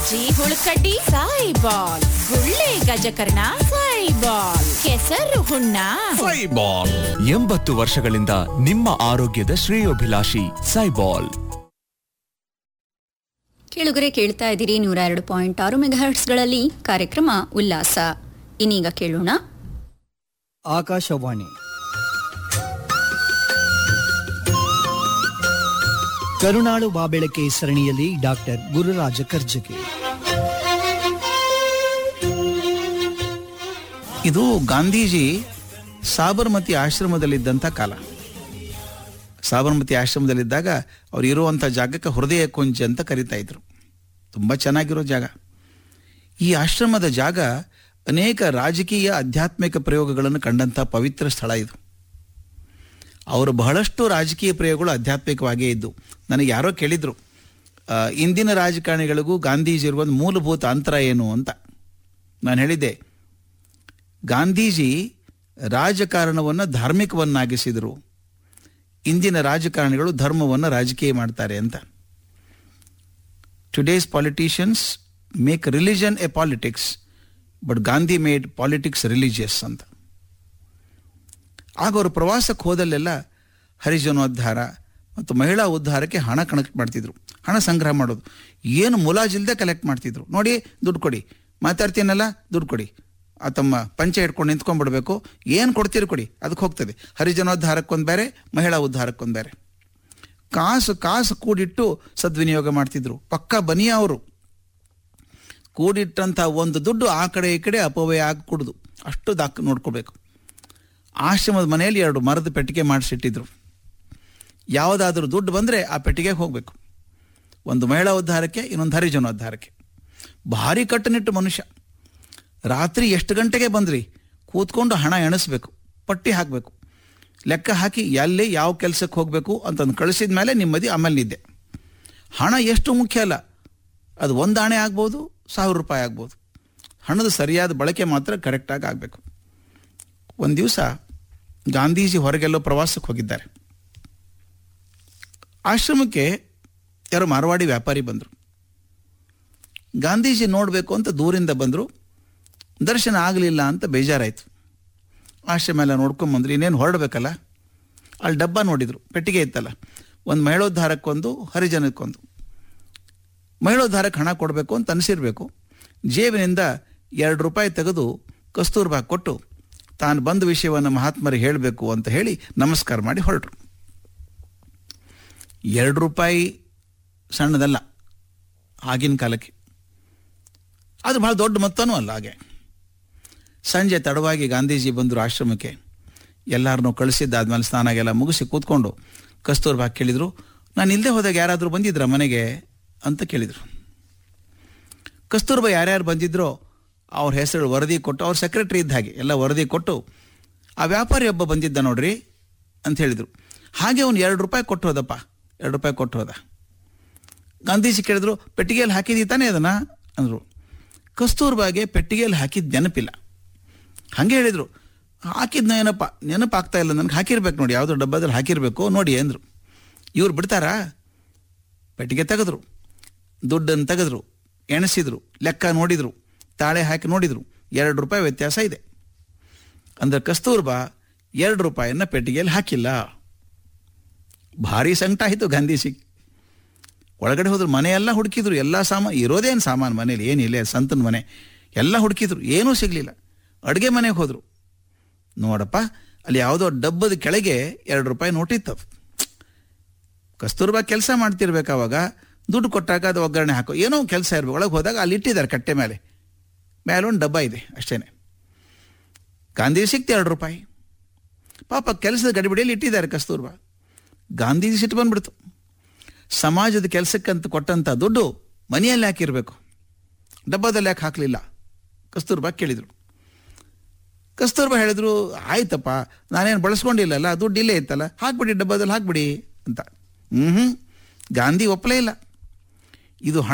ಸಜ್ಜಿ ಹುಳುಕಡ್ಡಿ ಸಾಯಿ ಬಾಲ್ ಗುಳ್ಳೆ ಗಜಕರ್ಣ ಸಾಯಿ ಬಾಲ್ ಕೆಸರು ಹುಣ್ಣ ಸೈಬಾಲ್ ಎಂಬತ್ತು ವರ್ಷಗಳಿಂದ ನಿಮ್ಮ ಆರೋಗ್ಯದ ಶ್ರೇಯೋಭಿಲಾಷಿ ಸೈಬಾಲ್ ಕೇಳುಗರೆ ಕೇಳ್ತಾ ಇದ್ದೀರಿ ನೂರ ಎರಡು ಪಾಯಿಂಟ್ ಆರು ಮೆಗಾಹರ್ಟ್ಸ್ಗಳಲ್ಲಿ ಕಾರ್ಯಕ್ರಮ ಉಲ್ಲಾಸ ಇನ್ನೀಗ ಕೇಳೋಣ ಆಕಾಶವಾಣಿ ಕರುನಾಡು ಬಾಬೆಳಕೆ ಸರಣಿಯಲ್ಲಿ ಡಾಕ್ಟರ್ ಗುರುರಾಜ ಕರ್ಜಗಿ ಇದು ಗಾಂಧೀಜಿ ಸಾಬರ್ಮತಿ ಆಶ್ರಮದಲ್ಲಿದ್ದಂಥ ಕಾಲ ಸಾಬರ್ಮತಿ ಆಶ್ರಮದಲ್ಲಿದ್ದಾಗ ಅವ್ರು ಇರುವಂಥ ಜಾಗಕ್ಕೆ ಹೃದಯ ಕುಂಚ ಅಂತ ಕರಿತಾ ಇದ್ರು ತುಂಬ ಚೆನ್ನಾಗಿರೋ ಜಾಗ ಈ ಆಶ್ರಮದ ಜಾಗ ಅನೇಕ ರಾಜಕೀಯ ಆಧ್ಯಾತ್ಮಿಕ ಪ್ರಯೋಗಗಳನ್ನು ಕಂಡಂಥ ಪವಿತ್ರ ಸ್ಥಳ ಇದು ಅವರು ಬಹಳಷ್ಟು ರಾಜಕೀಯ ಪ್ರಯೋಗಗಳು ಆಧ್ಯಾತ್ಮಿಕವಾಗಿಯೇ ಇದ್ದು ನನಗೆ ಯಾರೋ ಕೇಳಿದರು ಆ, ಇಂದಿನ ರಾಜಕಾರಣಿಗಳಿಗೂ ಗಾಂಧೀಜಿ ಇರುವ ಒಂದು ಮೂಲಭೂತ ಅಂತರ ಏನು ಅಂತ ನಾನು ಹೇಳಿದ್ದೆ ಗಾಂಧೀಜಿ ರಾಜಕಾರಣವನ್ನು ಧಾರ್ಮಿಕವನ್ನಾಗಿಸಿದರು ಇಂದಿನ ರಾಜಕಾರಣಿಗಳು ಧರ್ಮವನ್ನು ರಾಜಕೀಯ ಮಾಡ್ತಾರೆ ಅಂತ today's politicians make religion a politics but Gandhi made politics religious ಅಂತ ಆಗ ಅವರು ಪ್ರವಾಸಕ್ಕೆ ಹೋದಲ್ಲೆಲ್ಲ ಹರಿಜನೋದ್ಧಾರ ಮತ್ತು ಮಹಿಳಾ ಉದ್ಧಾರಕ್ಕೆ ಹಣ ಕನೆಕ್ಟ್ ಮಾಡ್ತಿದ್ರು ಹಣ ಸಂಗ್ರಹ ಮಾಡೋದು ಏನು ಮುಲಾಜಿಲ್ದೆ ಕಲೆಕ್ಟ್ ಮಾಡ್ತಿದ್ರು ನೋಡಿ ದುಡ್ಡು ಕೊಡಿ ಮಾತಾಡ್ತೀನಲ್ಲ ದುಡ್ಡು ಕೊಡಿ ಆ ತಮ್ಮ ಪಂಚೆ ಹಿಡ್ಕೊಂಡು ನಿಂತ್ಕೊಂಡ್ಬಿಡ್ಬೇಕು ಏನು ಕೊಡ್ತೀರಿ ಕೊಡಿ ಅದಕ್ಕೆ ಹೋಗ್ತದೆ ಹರಿಜನೋದ್ಧಾರಕ್ಕೊಂದು ಬೇರೆ ಮಹಿಳಾ ಉದ್ಧಾರಕ್ಕೊಂದು ಬೇರೆ ಕಾಸು ಕಾಸು ಕೂಡಿಟ್ಟು ಸದ್ವಿನಿಯೋಗ ಮಾಡ್ತಿದ್ರು ಪಕ್ಕ ಬನಿಯ ಅವರು ಕೂಡಿಟ್ಟಂಥ ಒಂದು ದುಡ್ಡು ಆ ಕಡೆ ಈ ಕಡೆ ಅಪವ್ಯಯ ಆಗಿ ಕುಡ್ದು ಅಷ್ಟು ದಾಕ್ ನೋಡ್ಕೋಬೇಕು ಆಶ್ರಮದ ಮನೆಯಲ್ಲಿ ಎರಡು ಮರದ ಪೆಟ್ಟಿಗೆ ಮಾಡಿಸಿಟ್ಟಿದ್ರು ಯಾವುದಾದ್ರೂ ದುಡ್ಡು ಬಂದರೆ ಆ ಪೆಟ್ಟಿಗೆಗೆ ಹೋಗಬೇಕು ಒಂದು ಮಹಿಳಾ ಉದ್ಧಾರಕ್ಕೆ ಇನ್ನೊಂದು ಹರಿಜನೋದ್ಧಾರಕ್ಕೆ ಭಾರಿ ಕಟ್ಟುನಿಟ್ಟು ಮನುಷ್ಯ ರಾತ್ರಿ ಎಷ್ಟು ಗಂಟೆಗೆ ಬಂದ್ರಿ ಕೂತ್ಕೊಂಡು ಹಣ ಎಣಿಸ್ಬೇಕು ಪಟ್ಟಿ ಹಾಕಬೇಕು ಲೆಕ್ಕ ಹಾಕಿ ಎಲ್ಲಿ ಯಾವ ಕೆಲಸಕ್ಕೆ ಹೋಗಬೇಕು ಅಂತಂದು ಕಳಿಸಿದ ಮೇಲೆ ನಿಮ್ಮದಿ ಆಮೇಲೆ ನಿದ್ದೆ ಹಣ ಎಷ್ಟು ಮುಖ್ಯ ಅಲ್ಲ ಅದು ಒಂದು ಆಣೆ ಆಗ್ಬೋದು ಸಾವಿರ ರೂಪಾಯಿ ಆಗ್ಬೋದು ಹಣದ ಸರಿಯಾದ ಬಳಕೆ ಮಾತ್ರ ಕರೆಕ್ಟಾಗಿ ಆಗಬೇಕು ಒಂದು ದಿವಸ ಗಾಂಧೀಜಿ ಹೊರಗೆಲ್ಲೋ ಪ್ರವಾಸಕ್ಕೆ ಹೋಗಿದ್ದಾರೆ ಆಶ್ರಮಕ್ಕೆ ಯಾರೋ ಮಾರವಾಡಿ ವ್ಯಾಪಾರಿ ಬಂದರು ಗಾಂಧೀಜಿ ನೋಡಬೇಕು ಅಂತ ದೂರಿಂದ ಬಂದರು ದರ್ಶನ ಆಗಲಿಲ್ಲ ಅಂತ ಬೇಜಾರಾಯಿತು ಆಶ್ರಮ ಎಲ್ಲ ನೋಡ್ಕೊಂಬಂದ್ರು ಇನ್ನೇನು ಹೊರಡಬೇಕಲ್ಲ ಅಲ್ಲಿ ಡಬ್ಬ ನೋಡಿದರು ಪೆಟ್ಟಿಗೆ ಇತ್ತಲ್ಲ ಒಂದು ಮಹಿಳೋದ್ಧಾರಕ್ಕೊಂದು ಹರಿಜನಕ್ಕೊಂದು ಮಹಿಳೋದ್ಧಾರಕ್ಕೆ ಹಣ ಕೊಡಬೇಕು ಅಂತ ಅನಿಸಿರ್ಬೇಕು ಜೇಬಿನಿಂದ ಎರಡು ರೂಪಾಯಿ ತೆಗೆದು ಕಸ್ತೂರ್ಬಾ ಕೊಟ್ಟು ತಾನು ಬಂದ ವಿಷಯವನ್ನು ಮಹಾತ್ಮರಿಗೆ ಹೇಳಬೇಕು ಅಂತ ಹೇಳಿ ನಮಸ್ಕಾರ ಮಾಡಿ ಹೊರಟರು ಎರಡು ರೂಪಾಯಿ ಸಣ್ಣದಲ್ಲ ಆಗಿನ ಕಾಲಕ್ಕೆ ಅದು ಭಾಳ ದೊಡ್ಡ ಮೊತ್ತನೂ ಅಲ್ಲ ಹಾಗೆ ಸಂಜೆ ತಡವಾಗಿ ಗಾಂಧೀಜಿ ಬಂದರು ಆಶ್ರಮಕ್ಕೆ ಎಲ್ಲರನ್ನೂ ಕಳಿಸಿದ್ದಾದ್ಮೇಲೆ ಸ್ನಾನಾಗೆಲ್ಲ ಮುಗಿಸಿ ಕೂತ್ಕೊಂಡು ಕಸ್ತೂರ್ಬಾ ಕೇಳಿದರು ನಾನು ಇಲ್ಲದೆ ಹೋದಾಗ ಯಾರಾದರೂ ಬಂದಿದ್ರಾ ಮನೆಗೆ ಅಂತ ಕೇಳಿದರು ಕಸ್ತೂರ್ಬಾ ಯಾರ್ಯಾರು ಬಂದಿದ್ರೋ ಅವ್ರ ಹೆಸರು ವರದಿ ಕೊಟ್ಟು ಅವ್ರ ಸೆಕ್ರೆಟರಿ ಇದ್ದ ಹಾಗೆ ಎಲ್ಲ ವರದಿ ಕೊಟ್ಟು ಆ ವ್ಯಾಪಾರಿ ಒಬ್ಬ ಬಂದಿದ್ದ ನೋಡ್ರಿ ಅಂತ ಹೇಳಿದರು ಹಾಗೆ ಅವ್ನು ಎರಡು ರೂಪಾಯಿ ಕೊಟ್ಟು ಹೋದಪ್ಪ ಎರಡು ರೂಪಾಯಿ ಕೊಟ್ಟು ಹೋದ ಗಾಂಧೀಜಿ ಕೇಳಿದ್ರು ಪೆಟ್ಟಿಗೆಯಲ್ಲಿ ಹಾಕಿದಿ ತಾನೇ ಅದನ್ನ ಅಂದರು ಕಸ್ತೂರ್ಬಾಗೆ ಪೆಟ್ಟಿಗೆಯಲ್ಲಿ ಹಾಕಿದ ನೆನಪಿಲ್ಲ ಹಾಗೆ ಹೇಳಿದರು ಹಾಕಿದ್ನ ಏನಪ್ಪ ನೆನಪು ಆಗ್ತಾ ಇಲ್ಲ ನನಗೆ ಹಾಕಿರ್ಬೇಕು ನೋಡಿ ಯಾವುದೋ ಡಬ್ಬದಲ್ಲಿ ಹಾಕಿರಬೇಕು ನೋಡಿ ಅಂದರು ಇವ್ರು ಬಿಡ್ತಾರಾ ಪೆಟ್ಟಿಗೆ ತೆಗೆದ್ರು ದುಡ್ಡನ್ನು ತೆಗೆದ್ರು ಎಣಿಸಿದ್ರು ಲೆಕ್ಕ ನೋಡಿದರು ತಾಳೆ ಹಾಕಿ ನೋಡಿದರು ಎರಡು ರೂಪಾಯಿ ವ್ಯತ್ಯಾಸ ಇದೆ ಅಂದ್ರೆ ಕಸ್ತೂರ್ಬಾ ಎರಡು ರೂಪಾಯಿಯನ್ನ ಪೆಟ್ಟಿಗೆಯಲ್ಲಿ ಹಾಕಿಲ್ಲ ಭಾರಿ ಸಂಕಟ ಆಯಿತು ಗಾಂಧೀಜಿಗೆ ಒಳಗಡೆ ಹೋದ್ರು ಮನೆಯೆಲ್ಲ ಹುಡುಕಿದ್ರು ಎಲ್ಲ ಸಾಮಾನು ಇರೋದೇನು ಸಾಮಾನು ಮನೇಲಿ ಏನಿಲ್ಲ ಸಂತನ ಮನೆ ಎಲ್ಲ ಹುಡುಕಿದ್ರು ಏನೂ ಸಿಗಲಿಲ್ಲ ಅಡುಗೆ ಮನೆಗೆ ಹೋದರು ನೋಡಪ್ಪ ಅಲ್ಲಿ ಯಾವುದೋ ಡಬ್ಬದ ಕೆಳಗೆ ಎರಡು ರೂಪಾಯಿ ನೋಟಿತ್ತು ಕಸ್ತೂರ್ಬಾ ಕೆಲಸ ಮಾಡ್ತಿರ್ಬೇಕು ಅವಾಗ ದುಡ್ಡು ಕೊಟ್ಟಾಗ ಅದು ಒಗ್ಗರಣೆ ಹಾಕೋ ಏನೋ ಕೆಲಸ ಇರಬೇಕು ಒಳಗೆ ಹೋದಾಗ ಅಲ್ಲಿ ಇಟ್ಟಿದ್ದಾರೆ ಕಟ್ಟೆ ಮೇಲೆ ಮೇಲೆ ಒಂದು ಡಬ್ಬ ಇದೆ ಅಷ್ಟೇನೆ ಗಾಂಧೀಜಿ ಸಿಕ್ತು ಎರಡು ರೂಪಾಯಿ ಪಾಪ ಕೆಲಸದ ಗಡಿಬಿಡಿಯಲ್ಲಿ ಇಟ್ಟಿದ್ದಾರೆ ಕಸ್ತೂರ್ಬಾ ಗಾಂಧೀಜಿ ಸಿಟ್ಟು ಬಂದ್ಬಿಡ್ತು ಸಮಾಜದ ಕೆಲಸಕ್ಕಂತ ಕೊಟ್ಟಂಥ ದುಡ್ಡು ಮನೆಯಲ್ಲಿ ಹಾಕಿರಬೇಕು ಡಬ್ಬದಲ್ಲಿ ಯಾಕೆ ಹಾಕಲಿಲ್ಲ ಕಸ್ತೂರ್ಬಾ ಕೇಳಿದರು ಕಸ್ತೂರ್ಬಾ ಹೇಳಿದ್ರು ಆಯ್ತಪ್ಪ ನಾನೇನು ಬಳಸ್ಕೊಂಡಿಲ್ಲಲ್ಲ ದುಡ್ಡು ಇಲ್ಲೇ ಇತ್ತಲ್ಲ ಹಾಕ್ಬಿಡಿ ಡಬ್ಬದಲ್ಲಿ ಹಾಕ್ಬಿಡಿ ಅಂತ ಹ್ಞೂ ಗಾಂಧಿ ಒಪ್ಪಲೇ ಇಲ್ಲ ಇದು